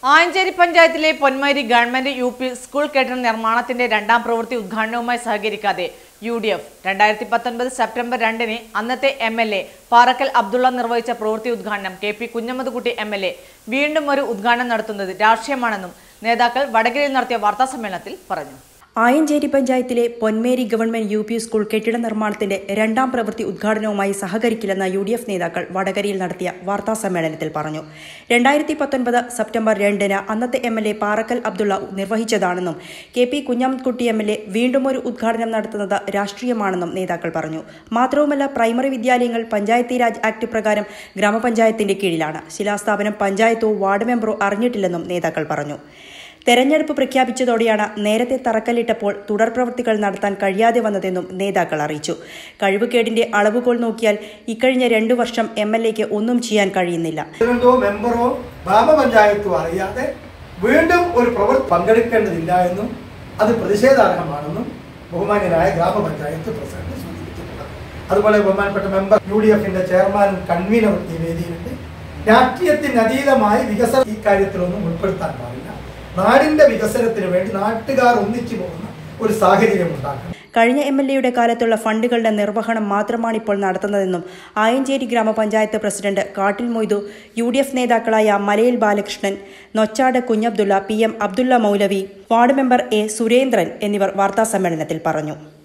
ആയഞ്ചേരി പഞ്ചായത്തിലെ Ponmeri government U P school കെട്ടിട നിർമ്മാണത്തിന്റെ രണ്ടാം പ്രവൃത്തി ഉദ്ഘാടനവുമായി സഹകരിക്കാതെ യു ഡി എഫ് രണ്ടായിരത്തി പത്തൊൻപത് സെപ്റ്റംബർ രണ്ടിന് അന്നത്തെ M L A Parakkal Abdulla നിർവഹിച്ച പ്രവൃത്തി ഉദ്ഘാടനം K P Kunhammadkutty M L A വീണ്ടും ഒരു ഉദ്ഘാടനം നടത്തുന്നത് രാഷ്ട്രീയമാണെന്നും നേതാക്കൾ വടകരയിൽ നടത്തിയ വാർത്താസമ്മേളനത്തിൽ പറഞ്ഞു ആയഞ്ചേരി പഞ്ചായത്തിലെ Ponmeri government U P school കെട്ടിട നിർമ്മാണത്തിന്റെ രണ്ടാം പ്രവൃത്തി ഉദ്ഘാടനവുമായി സഹകരിക്കില്ലെന്ന യു ഡി എഫ് നേതാക്കൾ വടകരയിൽ നടത്തിയ വാർത്താ സമ്മേളനത്തിൽ പറഞ്ഞു രണ്ടായിരത്തി പത്തൊൻപത് സെപ്റ്റംബർ രണ്ടിന് അന്നത്തെ M L A Parakkal Abdulla നിർവഹിച്ചതാണെന്നും K P Kunhamkutty M L A വീണ്ടും ഒരു ഉദ്ഘാടനം നടത്തുന്നത് രാഷ്ട്രീയമാണെന്നും നേതാക്കൾ പറഞ്ഞു മാത്രവുമല്ല പ്രൈമറി വിദ്യാലയങ്ങൾ പഞ്ചായത്തി രാജ് ആക്ട് പ്രകാരം ഗ്രാമപഞ്ചായത്തിന്റെ കീഴിലാണ് ശിലാസ്ഥാപനം പഞ്ചായത്തോ വാർഡ് മെമ്പറോ അറിഞ്ഞിട്ടില്ലെന്നും നേതാക്കൾ പറഞ്ഞു തെരഞ്ഞെടുപ്പ് പ്രഖ്യാപിച്ചതോടെയാണ് നേരത്തെ തറക്കല്ലിട്ടപ്പോൾ തുടർ പ്രവൃത്തികൾ നടത്താൻ കഴിയാതെ വന്നതെന്നും നേതാക്കൾ അറിയിച്ചു കഴിവുകേടിന്റെ അളവുകോൽ നോക്കിയാൽ ഇക്കഴിഞ്ഞ രണ്ടു വർഷം എം എൽ എക്ക് ഒന്നും ചെയ്യാൻ കഴിയുന്നില്ല പ്രസിഡന്റോ മെമ്പറോ ഗ്രാമപഞ്ചായത്തോ അറിയാതെ വീണ്ടും ഒരു പ്രവൃത്തി പങ്കെടുക്കേണ്ടതില്ല എന്നും അത് പ്രതിഷേധാർഹമാണെന്നും ബഹുമാന്യനായ ഗ്രാമപഞ്ചായത്ത് പ്രസിഡന്റ് സൂചിപ്പിച്ചിട്ടുണ്ട് അതുപോലെ ബഹുമാനപ്പെട്ട മെമ്പർ യു ഡി എഫിന്റെ ചെയർമാനും കൺവീനറും ഈ വേദിയിലുണ്ട് രാഷ്ട്രീയത്തിന് അതീതമായി വികസനം ഈ കാര്യത്തിലൊന്നും ഉൾപ്പെടുത്താൻ പാടില്ല നാടിന്റെ വികസനത്തിന് വേണ്ടി നാട്ടുകാർ ഒന്നിച്ചു പോകുന്ന ഒരു സാഹചര്യം ഉണ്ടാക്കണം കഴിഞ്ഞ എം എൽ എയുടെ കാലത്തുള്ള ഫണ്ടുകളുടെ നിർവഹണം മാത്രമാണ് ഇപ്പോൾ നടത്തുന്നതെന്നും ആയഞ്ചേരി ഗ്രാമപഞ്ചായത്ത് പ്രസിഡന്റ് കാട്ടിൽ മൊയ്തു യു ഡി എഫ് നേതാക്കളായ മലയിൽ ബാലകൃഷ്ണൻ നൊച്ചാട് കുഞ്ഞബ്ദുള്ള പി എം അബ്ദുള്ള മൗലവി വാർഡ് മെമ്പർ എ സുരേന്ദ്രൻ എന്നിവർ വാർത്താസമ്മേളനത്തിൽ പറഞ്ഞു